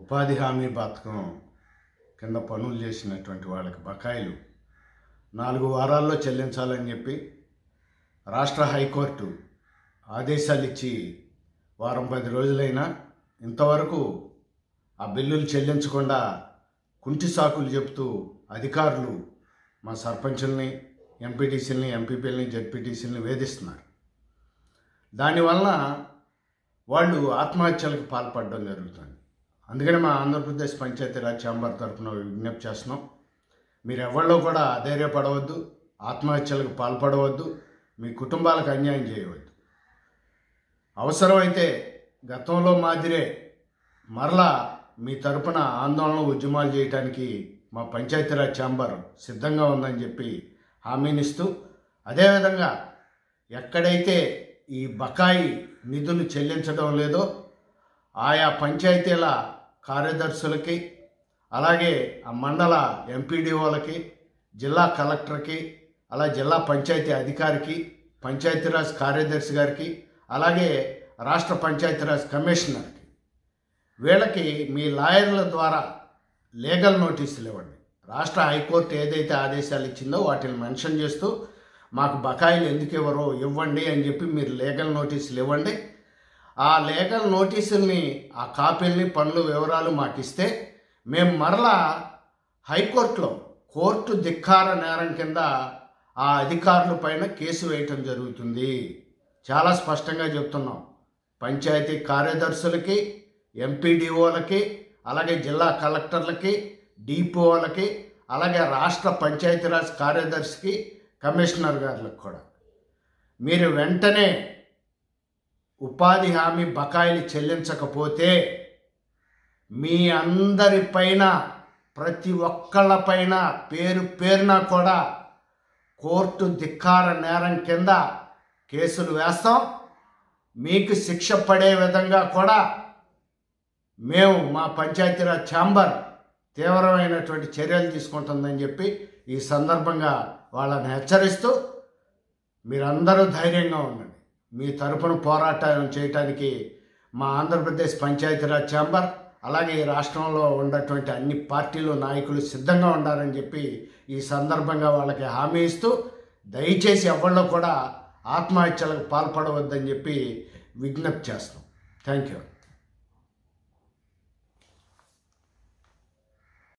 ఉపాధి హామీ పథకం కింద పనులు చేసినటువంటి వాళ్ళకి బకాయిలు నాలుగు వారాల్లో చెల్లించాలని చెప్పి రాష్ట్ర హైకోర్టు ఆదేశాలు ఇచ్చి వారం పది రోజులైనా ఇంతవరకు ఆ బిల్లులు చెల్లించకుండా కుంటి సాకులు చెప్తూ అధికారులు మా సర్పంచుల్ని ఎంపీటీసీలని ఎంపీపీలని జడ్పీటీసీలని వేధిస్తున్నారు దానివల్ల వాళ్ళు ఆత్మహత్యలకు పాల్పడడం జరుగుతుంది అందుకని మా ఆంధ్రప్రదేశ్ పంచాయతీరాజ్ ఛాంబర్ తరఫున విజ్ఞప్తి చేస్తున్నాం మీరు ఎవరిలో కూడా అధైర్యపడవద్దు ఆత్మహత్యలకు పాల్పడవద్దు మీ కుటుంబాలకు అన్యాయం చేయవద్దు అవసరమైతే గతంలో మాదిరే మరలా మీ తరపున ఆందోళన ఉద్యమాలు చేయడానికి మా పంచాయతీరాజ్ ఛాంబర్ సిద్ధంగా ఉందని చెప్పి హామీనిస్తూ అదేవిధంగా ఎక్కడైతే ఈ బకాయి నిధులు చెల్లించడం లేదో ఆయా పంచాయతీల కార్యదర్శులకి అలాగే ఆ మండల ఎంపీడీఓలకి జిల్లా కలెక్టర్కి అలా జిల్లా పంచాయతీ అధికారికి పంచాయతీరాజ్ కార్యదర్శి గారికి అలాగే రాష్ట్ర పంచాయతీరాజ్ కమిషనర్కి వీళ్ళకి మీ లాయర్ల ద్వారా లీగల్ నోటీసులు ఇవ్వండి రాష్ట్ర హైకోర్టు ఏదైతే ఆదేశాలు ఇచ్చిందో వాటిని మెన్షన్ చేస్తూ మాకు బకాయిలు ఎందుకు ఇవ్వరో ఇవ్వండి అని చెప్పి మీరు లీగల్ నోటీసులు ఇవ్వండి ఆ లీగల్ నోటీసుల్ని ఆ కాపీల్ని పనులు వివరాలు మాకు ఇస్తే మేము మరలా హైకోర్టులో కోర్టు ధిక్కార నేరం కింద ఆ అధికారుల పైన కేసు వేయటం జరుగుతుంది చాలా స్పష్టంగా చెప్తున్నాం పంచాయతీ కార్యదర్శులకి ఎంపీడీఓలకి అలాగే జిల్లా కలెక్టర్లకి డిపిఓలకి అలాగే రాష్ట్ర పంచాయతీరాజ్ కార్యదర్శికి కమిషనర్ గారులకు కూడా మీరు వెంటనే ఉపాధి హామీ బకాయిలు చెల్లించకపోతే మీ అందరిపైన ప్రతి ఒక్కళ్ళపైన పేరు పేరున కూడా కోర్టు ధిక్కార నేరం కింద కేసులు వేస్తాం మీకు శిక్ష పడే విధంగా కూడా మేము మా పంచాయతీరాజ్ ఛాంబర్ తీవ్రమైనటువంటి చర్యలు తీసుకుంటుందని చెప్పి ఈ సందర్భంగా వాళ్ళని హెచ్చరిస్తూ మీరందరూ ధైర్యంగా ఉండండి మీ తరపున పోరాటం చేయటానికి మా ఆంధ్రప్రదేశ్ పంచాయతీరాజ్ ఛాంబర్ అలాగే ఈ రాష్ట్రంలో ఉన్నటువంటి అన్ని పార్టీలు నాయకులు సిద్ధంగా ఉండాలని చెప్పి ఈ సందర్భంగా వాళ్ళకి హామీ ఇస్తూ దయచేసి ఎవరిలో కూడా ఆత్మహత్యలకు పాల్పడవద్దని చెప్పి విజ్ఞప్తి చేస్తాం థ్యాంక్ యూ